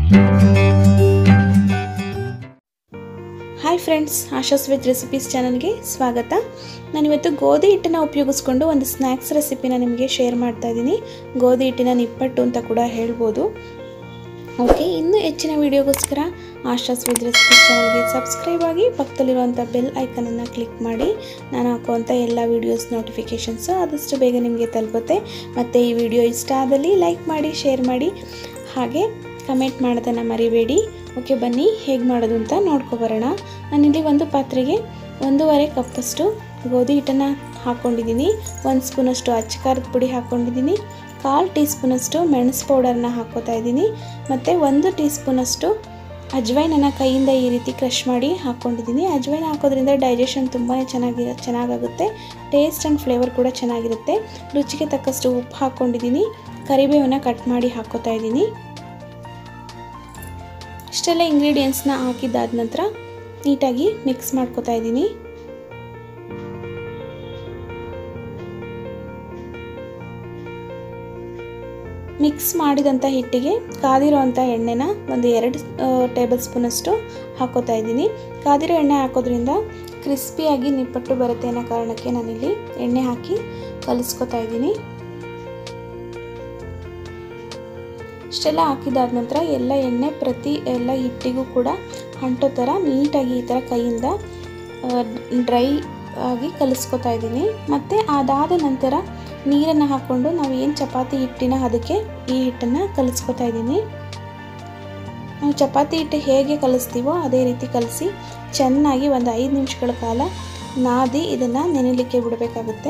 hi friends Asha's with recipes ಚಾನಲ್ಗೆ ಸ್ವಾಗತ ನಾನಿವತ್ತು ಗೋಧಿ ಹಿಟ್ಟನ್ನು ಉಪಯೋಗಿಸ್ಕೊಂಡು ಒಂದು ಸ್ನ್ಯಾಕ್ಸ್ ರೆಸಿಪಿನ ನಿಮಗೆ ಶೇರ್ ಮಾಡ್ತಾ ಇದ್ದೀನಿ ಗೋಧಿ ಹಿಟ್ಟಿನ ನಿಪ್ಪಟ್ಟು ಅಂತ ಕೂಡ ಹೇಳ್ಬೋದು ಓಕೆ ಇನ್ನೂ ಹೆಚ್ಚಿನ ವಿಡಿಯೋಗೋಸ್ಕರ ಆಶಾಸ್ ವಿತ್ ರೆಸಿಪೀಸ್ ಚಾನಲ್ಗೆ ಸಬ್ಸ್ಕ್ರೈಬ್ ಆಗಿ ಪಕ್ಕದಲ್ಲಿರುವಂಥ ಬೆಲ್ ಐಕನನ್ನು ಕ್ಲಿಕ್ ಮಾಡಿ ನಾನು ಹಾಕುವಂಥ ಎಲ್ಲ ವೀಡಿಯೋಸ್ ನೋಟಿಫಿಕೇಷನ್ಸು ಆದಷ್ಟು ಬೇಗ ನಿಮಗೆ ತಲುಪುತ್ತೆ ಮತ್ತು ಈ ವಿಡಿಯೋ ಇಷ್ಟ ಆದಲ್ಲಿ ಲೈಕ್ ಮಾಡಿ ಶೇರ್ ಮಾಡಿ ಹಾಗೆ ಕಮೆಂಟ್ ಮಾಡೋದನ್ನು ಮರಿಬೇಡಿ ಓಕೆ ಬನ್ನಿ ಹೇಗೆ ಮಾಡೋದು ಅಂತ ನೋಡ್ಕೊಬರೋಣ ನಾನಿಲ್ಲಿ ಒಂದು ಪಾತ್ರೆಗೆ ಒಂದೂವರೆ ಕಪ್ಪಷ್ಟು ಗೋಧಿ ಹಿಟ್ಟನ್ನು ಹಾಕ್ಕೊಂಡಿದ್ದೀನಿ ಒಂದು ಸ್ಪೂನಷ್ಟು ಅಚ್ಚ ಖಾರದ ಪುಡಿ ಹಾಕ್ಕೊಂಡಿದ್ದೀನಿ ಕಾಲು ಟೀ ಸ್ಪೂನಷ್ಟು ಮೆಣಸು ಪೌಡರ್ನ ಹಾಕ್ಕೋತಾ ಇದ್ದೀನಿ ಮತ್ತು ಒಂದು ಟೀ ಸ್ಪೂನಷ್ಟು ಅಜ್ವೈನನ್ನು ಕೈಯಿಂದ ಈ ರೀತಿ ಕ್ರಷ್ ಮಾಡಿ ಹಾಕ್ಕೊಂಡಿದ್ದೀನಿ ಅಜ್ವೈನ್ ಹಾಕೋದ್ರಿಂದ ಡೈಜೆಷನ್ ತುಂಬಾ ಚೆನ್ನಾಗಿರ ಚೆನ್ನಾಗಾಗುತ್ತೆ ಟೇಸ್ಟ್ ಆ್ಯಂಡ್ ಫ್ಲೇವರ್ ಕೂಡ ಚೆನ್ನಾಗಿರುತ್ತೆ ರುಚಿಗೆ ತಕ್ಕಷ್ಟು ಉಪ್ಪು ಹಾಕ್ಕೊಂಡಿದ್ದೀನಿ ಕರಿಬೇವನ್ನ ಕಟ್ ಮಾಡಿ ಹಾಕ್ಕೋತಾ ಇದ್ದೀನಿ ಇಷ್ಟೆಲ್ಲ ಇಂಗ್ರೀಡಿಯೆಂಟ್ಸ್ನ ಹಾಕಿದ್ದಾದ ನಂತರ ನೀಟಾಗಿ ಮಿಕ್ಸ್ ಮಾಡ್ಕೋತಾ ಇದ್ದೀನಿ ಮಿಕ್ಸ್ ಮಾಡಿದಂಥ ಹಿಟ್ಟಿಗೆ ಕಾದಿರೋ ಅಂಥ ಎಣ್ಣೆನ ಒಂದು ಎರಡು ಟೇಬಲ್ ಸ್ಪೂನಷ್ಟು ಹಾಕೋತಾ ಇದ್ದೀನಿ ಕಾದಿರೋ ಎಣ್ಣೆ ಹಾಕೋದ್ರಿಂದ ಕ್ರಿಸ್ಪಿಯಾಗಿ ನಿಪ್ಪಟ್ಟು ಬರುತ್ತೆ ಅನ್ನೋ ಕಾರಣಕ್ಕೆ ನಾನಿಲ್ಲಿ ಎಣ್ಣೆ ಹಾಕಿ ಕಲಿಸ್ಕೊತಾ ಇದ್ದೀನಿ ಇಷ್ಟೆಲ್ಲ ಹಾಕಿದಾದ ನಂತರ ಎಲ್ಲ ಎಣ್ಣೆ ಪ್ರತಿ ಎಲ್ಲ ಹಿಟ್ಟಿಗೂ ಕೂಡ ಅಂಟೋ ಥರ ನೀಟಾಗಿ ಈ ಥರ ಕೈಯಿಂದ ಡ್ರೈ ಆಗಿ ಕಲಿಸ್ಕೊತಾ ಇದ್ದೀನಿ ಮತ್ತು ಅದಾದ ನಂತರ ನೀರನ್ನು ಹಾಕ್ಕೊಂಡು ನಾವು ಏನು ಚಪಾತಿ ಹಿಟ್ಟಿನ ಅದಕ್ಕೆ ಈ ಹಿಟ್ಟನ್ನು ಕಲಿಸ್ಕೊತಾ ಇದ್ದೀನಿ ನಾವು ಚಪಾತಿ ಹಿಟ್ಟು ಹೇಗೆ ಕಲಿಸ್ತೀವೋ ಅದೇ ರೀತಿ ಕಲಿಸಿ ಚೆನ್ನಾಗಿ ಒಂದು ಐದು ನಿಮಿಷಗಳ ಕಾಲ ನಾದಿ ಇದನ್ನು ನೆನೆಲಿಕ್ಕೆ ಬಿಡಬೇಕಾಗುತ್ತೆ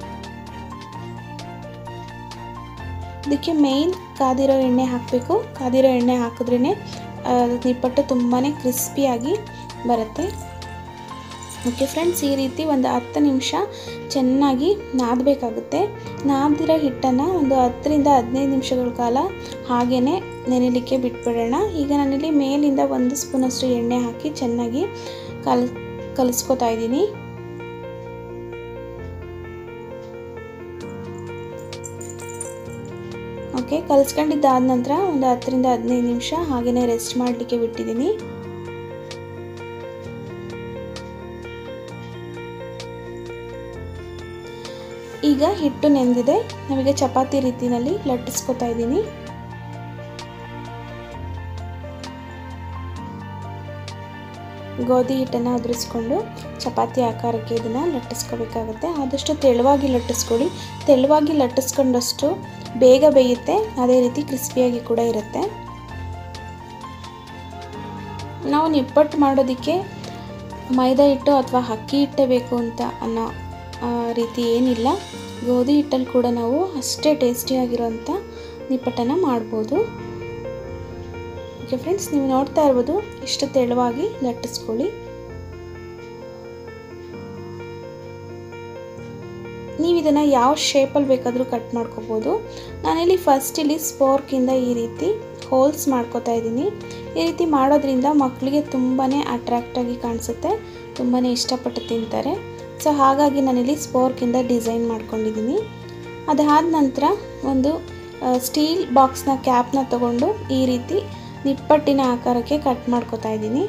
ಇದಕ್ಕೆ ಮೇಯ್ನ್ ಕಾದಿರೋ ಎಣ್ಣೆ ಹಾಕಬೇಕು ಕಾದಿರೋ ಎಣ್ಣೆ ಹಾಕಿದ್ರೇ ನಿಪ್ಪಟ್ಟು ತುಂಬಾ ಕ್ರಿಸ್ಪಿಯಾಗಿ ಬರುತ್ತೆ ಓಕೆ ಫ್ರೆಂಡ್ಸ್ ಈ ರೀತಿ ಒಂದು ಹತ್ತು ನಿಮಿಷ ಚೆನ್ನಾಗಿ ನಾದಬೇಕಾಗುತ್ತೆ ನಾದಿರೋ ಹಿಟ್ಟನ್ನು ಒಂದು ಹತ್ತರಿಂದ ಹದಿನೈದು ನಿಮಿಷಗಳ ಕಾಲ ಹಾಗೇ ನೆನೆಲಿಕ್ಕೆ ಬಿಟ್ಬಿಡೋಣ ಈಗ ನಾನಿಲ್ಲಿ ಮೇಲಿಂದ ಒಂದು ಸ್ಪೂನಷ್ಟು ಎಣ್ಣೆ ಹಾಕಿ ಚೆನ್ನಾಗಿ ಕಲ್ ಕಲಿಸ್ಕೊತಾ ಇದ್ದೀನಿ ಓಕೆ ಕಲಿಸ್ಕೊಂಡಿದ್ದಾದ ನಂತರ ಒಂದು ಹತ್ತರಿಂದ ಹದಿನೈದು ನಿಮಿಷ ಹಾಗೆಯೇ ರೆಸ್ಟ್ ಮಾಡಲಿಕ್ಕೆ ಬಿಟ್ಟಿದ್ದೀನಿ ಈಗ ಹಿಟ್ಟು ನೆಂದಿದೆ ನಮಗೆ ಚಪಾತಿ ರೀತಿಯಲ್ಲಿ ಲಟ್ಟಿಸ್ಕೊತಾ ಇದ್ದೀನಿ ಗೋಧಿ ಹಿಟ್ಟನ್ನು ಅದ್ರಿಸ್ಕೊಂಡು ಚಪಾತಿ ಆಕಾರಕ್ಕೆ ಇದನ್ನು ಲಟ್ಟಿಸ್ಕೋಬೇಕಾಗುತ್ತೆ ಆದಷ್ಟು ತೆಳುವಾಗಿ ಲಟ್ಟಿಸ್ಕೊಳ್ಳಿ ತೆಳುವಾಗಿ ಲಟ್ಟಿಸ್ಕೊಂಡಷ್ಟು ಬೇಗ ಬೇಯುತ್ತೆ ಅದೇ ರೀತಿ ಕ್ರಿಸ್ಪಿಯಾಗಿ ಕೂಡ ಇರುತ್ತೆ ನಾವು ನಿಪ್ಪಟ್ಟು ಮಾಡೋದಕ್ಕೆ ಮೈದಾ ಹಿಟ್ಟು ಅಥವಾ ಅಕ್ಕಿ ಹಿಟ್ಟೆ ಬೇಕು ಅಂತ ಅನ್ನೋ ರೀತಿ ಏನಿಲ್ಲ ಗೋಧಿ ಹಿಟ್ಟಲ್ಲಿ ಕೂಡ ನಾವು ಅಷ್ಟೇ ಟೇಸ್ಟಿಯಾಗಿರೋಂಥ ನಿಪ್ಪಟ್ಟನ್ನು ಮಾಡ್ಬೋದು ಓಕೆ ಫ್ರೆಂಡ್ಸ್ ನೀವು ನೋಡ್ತಾ ಇರ್ಬೋದು ಇಷ್ಟು ತೆಳುವಾಗಿ ಲಟ್ಟಿಸ್ಕೊಳ್ಳಿ ನೀವು ಇದನ್ನು ಯಾವ ಶೇಪಲ್ಲಿ ಬೇಕಾದರೂ ಕಟ್ ಮಾಡ್ಕೋಬೋದು ನಾನಿಲ್ಲಿ ಫಸ್ಟ್ ಇಲ್ಲಿ ಸ್ಪೋರ್ಕಿಂದ ಈ ರೀತಿ ಹೋಲ್ಸ್ ಮಾಡ್ಕೋತಾ ಇದ್ದೀನಿ ಈ ರೀತಿ ಮಾಡೋದ್ರಿಂದ ಮಕ್ಕಳಿಗೆ ತುಂಬಾ ಅಟ್ರಾಕ್ಟಾಗಿ ಕಾಣಿಸುತ್ತೆ ತುಂಬಾ ಇಷ್ಟಪಟ್ಟು ತಿಂತಾರೆ ಸೊ ಹಾಗಾಗಿ ನಾನಿಲ್ಲಿ ಸ್ಪೋರ್ಕಿಂದ ಡಿಸೈನ್ ಮಾಡ್ಕೊಂಡಿದ್ದೀನಿ ಅದಾದ ನಂತರ ಒಂದು ಸ್ಟೀಲ್ ಬಾಕ್ಸ್ನ ಕ್ಯಾಪ್ನ ತಗೊಂಡು ಈ ರೀತಿ ನಿಪ್ಪಟ್ಟಿನ ಆಕಾರಕ್ಕೆ ಕಟ್ ಮಾಡ್ಕೋತಾ ಇದ್ದೀನಿ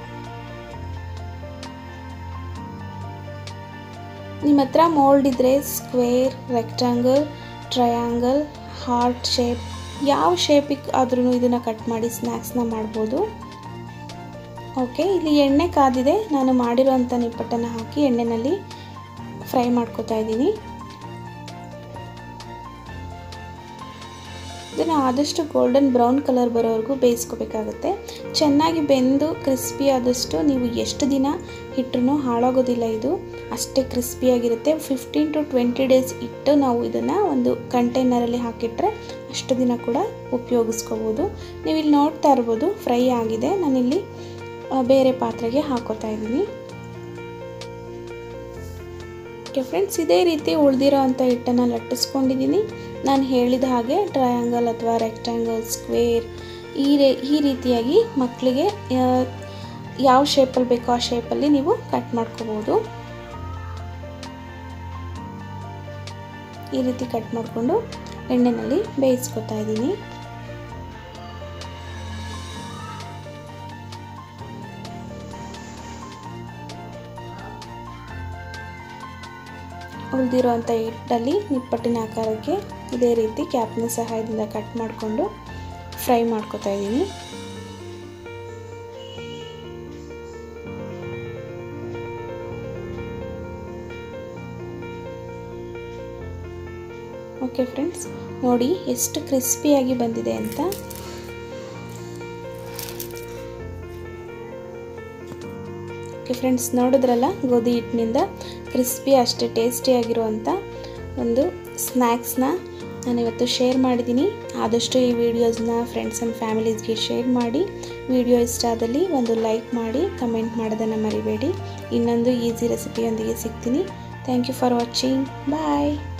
ನಿಮ್ಮ ಹತ್ರ ಮೋಲ್ಡ್ ಇದ್ದರೆ square rectangle triangle heart shape ಯಾವ ಶೇಪಿಗೆ ಆದ್ರೂ ಇದನ್ನು ಕಟ್ ಮಾಡಿ ಸ್ನ್ಯಾಕ್ಸ್ನ ಮಾಡ್ಬೋದು ಓಕೆ ಇಲ್ಲಿ ಎಣ್ಣೆ ಕಾದಿದೆ ನಾನು ಮಾಡಿರೋಂಥ ನಿಪ್ಪಟ್ಟನ್ನು ಹಾಕಿ ಎಣ್ಣೆಯಲ್ಲಿ ಫ್ರೈ ಮಾಡ್ಕೋತಾ ಇದ್ದೀನಿ ಇದನ್ನು ಆದಷ್ಟು ಗೋಲ್ಡನ್ ಬ್ರೌನ್ ಕಲರ್ ಬರೋವರೆಗೂ ಬೇಯಿಸ್ಕೋಬೇಕಾಗುತ್ತೆ ಚೆನ್ನಾಗಿ ಬೆಂದು ಕ್ರಿಸ್ಪಿ ಆದಷ್ಟು ನೀವು ಎಷ್ಟು ದಿನ ಇಟ್ಟರೂ ಹಾಳಾಗೋದಿಲ್ಲ ಇದು ಅಷ್ಟೇ ಕ್ರಿಸ್ಪಿಯಾಗಿರುತ್ತೆ ಫಿಫ್ಟೀನ್ ಟು ಟ್ವೆಂಟಿ ಡೇಸ್ ಇಟ್ಟು ನಾವು ಇದನ್ನು ಒಂದು ಕಂಟೈನರಲ್ಲಿ ಹಾಕಿಟ್ರೆ ಅಷ್ಟು ದಿನ ಕೂಡ ಉಪಯೋಗಿಸ್ಕೋಬೋದು ನೀವು ಇಲ್ಲಿ ನೋಡ್ತಾ ಇರ್ಬೋದು ಫ್ರೈ ಆಗಿದೆ ನಾನಿಲ್ಲಿ ಬೇರೆ ಪಾತ್ರೆಗೆ ಹಾಕೋತಾ ಇದ್ದೀನಿ ಓಕೆ ಫ್ರೆಂಡ್ಸ್ ಇದೇ ರೀತಿ ಉಳಿದಿರೋ ಅಂಥ ಹಿಟ್ಟನ್ನು ಲಟ್ಟಿಸ್ಕೊಂಡಿದ್ದೀನಿ ನಾನು ಹೇಳಿದ ಹಾಗೆ ಟ್ರಯಾಂಗಲ್ ಅಥವಾ ರೆಕ್ಟ್ಯಾಂಗಲ್ ಸ್ಕ್ವೇರ್ ಈ ರೇ ಈ ರೀತಿಯಾಗಿ ಮಕ್ಕಳಿಗೆ ಯಾವ ಶೇಪಲ್ಲಿ ಬೇಕೋ ಆ ಶೇಪಲ್ಲಿ ನೀವು ಕಟ್ ಮಾಡ್ಕೋಬೋದು ಈ ರೀತಿ ಕಟ್ ಮಾಡಿಕೊಂಡು ಎಣ್ಣೆಯಲ್ಲಿ ಬೇಯಿಸ್ಕೊತಾ ಇದ್ದೀನಿ ಉಳಿದಿರೋಂಥ ಹಿಟ್ಟಲ್ಲಿ ನಿಪ್ಪಟ್ಟಿನ ಆಕಾರಕ್ಕೆ ಇದೇ ರೀತಿ ಕ್ಯಾಪ್ನ ಸಹಾಯದಿಂದ ಕಟ್ ಮಾಡಿಕೊಂಡು ಫ್ರೈ ಮಾಡ್ಕೊತಾ ಇದ್ದೀನಿ ಓಕೆ ಫ್ರೆಂಡ್ಸ್ ನೋಡಿ ಎಷ್ಟು ಕ್ರಿಸ್ಪಿಯಾಗಿ ಬಂದಿದೆ ಅಂತ ಓಕೆ ಫ್ರೆಂಡ್ಸ್ ನೋಡಿದ್ರಲ್ಲ ಗೋಧಿ ಹಿಟ್ಟಿನಿಂದ ಕ್ರಿಸ್ಪಿ ಅಷ್ಟೇ ಟೇಸ್ಟಿಯಾಗಿರುವಂಥ ಒಂದು ಸ್ನ್ಯಾಕ್ಸ್ನ ನಾನಿವತ್ತು ಶೇರ್ ಮಾಡಿದ್ದೀನಿ ಆದಷ್ಟು ಈ ವಿಡಿಯೋಸ್ನ ಫ್ರೆಂಡ್ಸ್ ಆ್ಯಂಡ್ ಫ್ಯಾಮಿಲೀಸ್ಗೆ ಶೇರ್ ಮಾಡಿ ವಿಡಿಯೋ ಇಷ್ಟ ಆದಲ್ಲಿ ಒಂದು ಲೈಕ್ ಮಾಡಿ ಕಮೆಂಟ್ ಮಾಡೋದನ್ನು ಮರಿಬೇಡಿ ಇನ್ನೊಂದು ಈಸಿ ರೆಸಿಪಿಯೊಂದಿಗೆ ಸಿಗ್ತೀನಿ thank you for watching bye